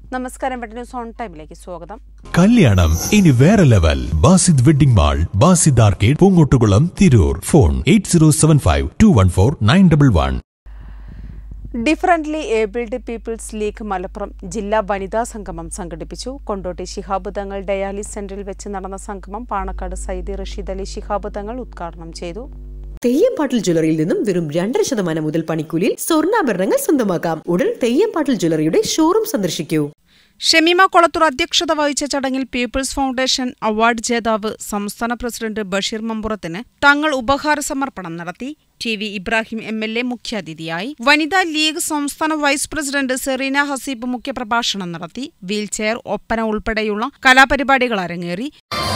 നമസ്കാരം വെട്ട news on ടൈമിലേക്ക് സ്വാഗതം കല്യാണം ഇനി വേറെ level Basid wedding mall Basid arcade Poongottukulam Tirur phone eight zero seven five two one four nine double one differently abled people's league Malappuram ജില്ലാ വനിതാ സംഗമം സംഘടിപ്പിച്ചു കൊണ്ടോട്ടി ശിഹാബ് തങ്ങൾ ഡയാലിസ് സെന്ററിൽ വെച്ച് നടന്ന സംഗമം പാണക്കാട് സൈദി റഷീദ് അലി ശിഹാബ് തങ്ങൾ ഉദ്ഘാടനം ചെയ്തു തെയ്യംപാട്ടിൽ ജ്വല്ലറിയിൽ നിന്നും വെറും രണ്ടര ശതമാനം മുതൽ പണിക്കൂലിയിൽ സ്വർണ്ണാഭരണങ്ങൾ സ്വന്തമാക്കാം ഉടൻ തെയ്യംപാട്ടിൽ ജ്വല്ലറിയുടെ ഷോറൂം സന്ദർശിക്കൂ ഷമീമ കൊളത്തൂർ അധ്യക്ഷത വഹിച്ച ചടങ്ങിൽ പീപ്പിൾസ് ഫൗണ്ടേഷൻ അവാർഡ് ജേതാവ് സംസ്ഥാന പ്രസിഡന്റ് ബഷീർ മമ്പുറത്തിന് തങ്ങൾ ഉപഹാര സമർപ്പണം നടത്തി T V Ibrahim M L A മുഖ്യാതിഥിയായി വനിതാ ലീഗ് സംസ്ഥാന വൈസ് പ്രസിഡന്റ് സെറീന ഹസീബ് മുഖ്യപ്രഭാഷണം നടത്തി വീൽചെയർ ഒപ്പന ഉൾപ്പെടെയുള്ള കലാപരിപാടികൾ അരങ്ങേറി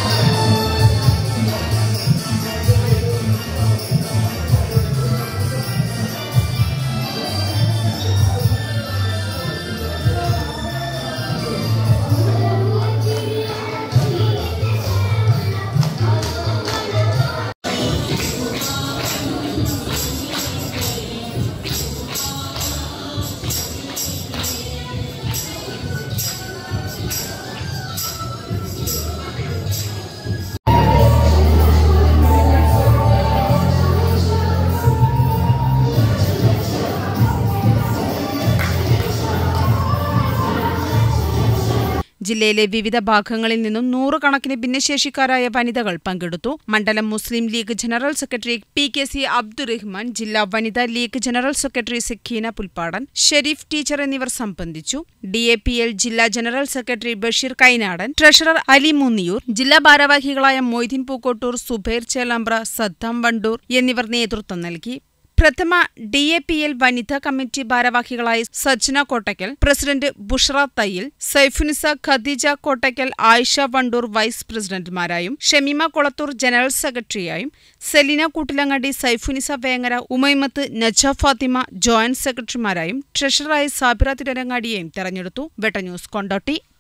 ജില്ലയിലെ വിവിധ ഭാഗങ്ങളിൽ നിന്നും നൂറുകണക്കിന് ഭിന്നശേഷിക്കാരായ വനിതകൾ പങ്കെടുത്തു മണ്ഡലം Muslim league general secretary P K C Abdurahman ജില്ലാ വനിതാ league general secretary Sakeena Pulpadan Sharif teacher എന്നിവർ സംബന്ധിച്ചു ഡി എ പി എൽ ജില്ലാ general secretary Basheer Kainadan treasurer Ali Munniyur ജില്ലാ ഭാരവാഹികളായ മൊയ്തീൻ പൂക്കോട്ടൂർ സുബൈർ ചേലാമ്പ്ര സദ്ദാം വണ്ടൂർ എന്നിവർ നേതൃത്വം നൽകി പ്രഥമ ഡി എ പി എൽ വനിതാ കമ്മിറ്റി ഭാരവാഹികളായ സജ്ന കോട്ടയ്ക്കൽ പ്രസിഡന്റ് ബുഷറ തയ്യിൽ സൈഫുനിസ ഖദീജ കോട്ടയ്ക്കൽ ആയിഷ വണ്ടൂർ വൈസ് പ്രസിഡന്റുമാരായും ഷമീമ കൊളത്തൂർ ജനറൽ സെക്രട്ടറിയായും സെലീന കൂട്ടിലങ്ങാടി സൈഫുനിസ വേങ്ങര ഉമൈമത്ത് നജ ഫാത്തിമ ജോയിന്റ് സെക്രട്ടറിമാരായും ട്രഷററായി സാബിറ തിരങ്ങാടിയെയും തെരഞ്ഞെടുത്തു വെട്ട ന്യൂസ് കൊണ്ടോട്ടി